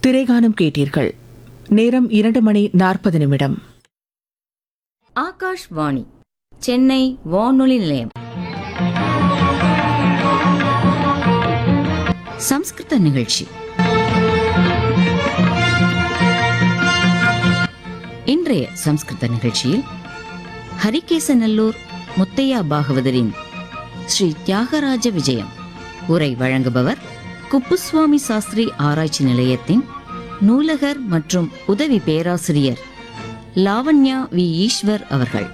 திரைகானம் கேட்டீர்கள் நேரம் இரண்டு மணி நாற்பது நிமிடம் ஆகாஷ்வாணி சென்னை வானொலி நிலையம் சம்ஸ்கிருத நிகழ்ச்சி இன்றைய சம்ஸ்கிருத நிகழ்ச்சியில் ஹரிகேசநல்லூர் முத்தையா பாகவதரின் ஸ்ரீ தியாகராஜ விஜயம் உரை வழங்குபவர் குப்புசுவாமி சாஸ்திரி ஆராய்ச்சி நிலையத்தின் நூலகர் மற்றும் உதவி பேராசிரியர் லாவண்யா வி ஈஸ்வர் அவர்கள்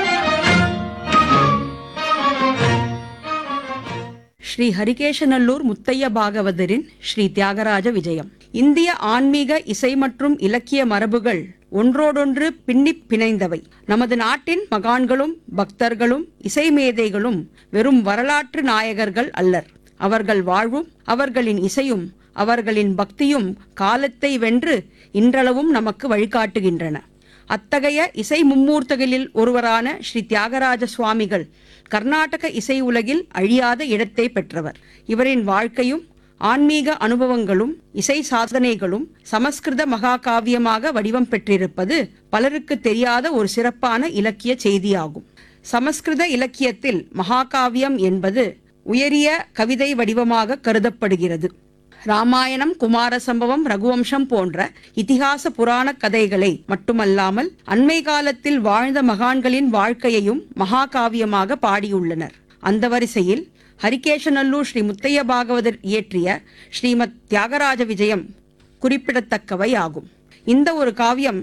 ஸ்ரீ ஹரிகேசநல்லூர் முத்தைய பாகவதரின் ஸ்ரீ தியாகராஜ விஜயம் இந்திய ஆன்மீக இசை மற்றும் இலக்கிய மரபுகள் ஒன்றோடொன்று பின்னிப் பிணைந்தவை நமது நாட்டின் மகான்களும் பக்தர்களும் இசை மேதைகளும் வெறும் வரலாற்று நாயகர்கள் அல்லர் அவர்கள் வாழ்வும் அவர்களின் இசையும் அவர்களின் பக்தியும் காலத்தை வென்று இன்றளவும் நமக்கு வழிகாட்டுகின்றன அத்தகைய இசை மும்மூர்த்தகளில் ஒருவரான ஸ்ரீ தியாகராஜ சுவாமிகள் கர்நாடக இசை உலகில் அழியாத இடத்தை பெற்றவர் இவரின் வாழ்க்கையும் ஆன்மீக அனுபவங்களும் இசை சாதனைகளும் சமஸ்கிருத மகாகாவியமாக வடிவம் பெற்றிருப்பது பலருக்கு தெரியாத ஒரு சிறப்பான இலக்கிய செய்தியாகும் சமஸ்கிருத இலக்கியத்தில் மகாகாவியம் என்பது உயரிய கவிதை வடிவமாக கருதப்படுகிறது ராமாயணம் குமார சம்பவம் ரகுவம்சம் போன்ற இதிகாச புராண கதைகளை மட்டுமல்லாமல் அண்மை காலத்தில் வாழ்ந்த மகான்களின் வாழ்க்கையையும் மகாகாவியமாக பாடியுள்ளனர் அந்த வரிசையில் ஹரிகேசநல்லூர் ஸ்ரீ முத்தைய பாகவதர் இயற்றிய ஸ்ரீமத் தியாகராஜ விஜயம் குறிப்பிடத்தக்கவை ஆகும் இந்த ஒரு காவியம்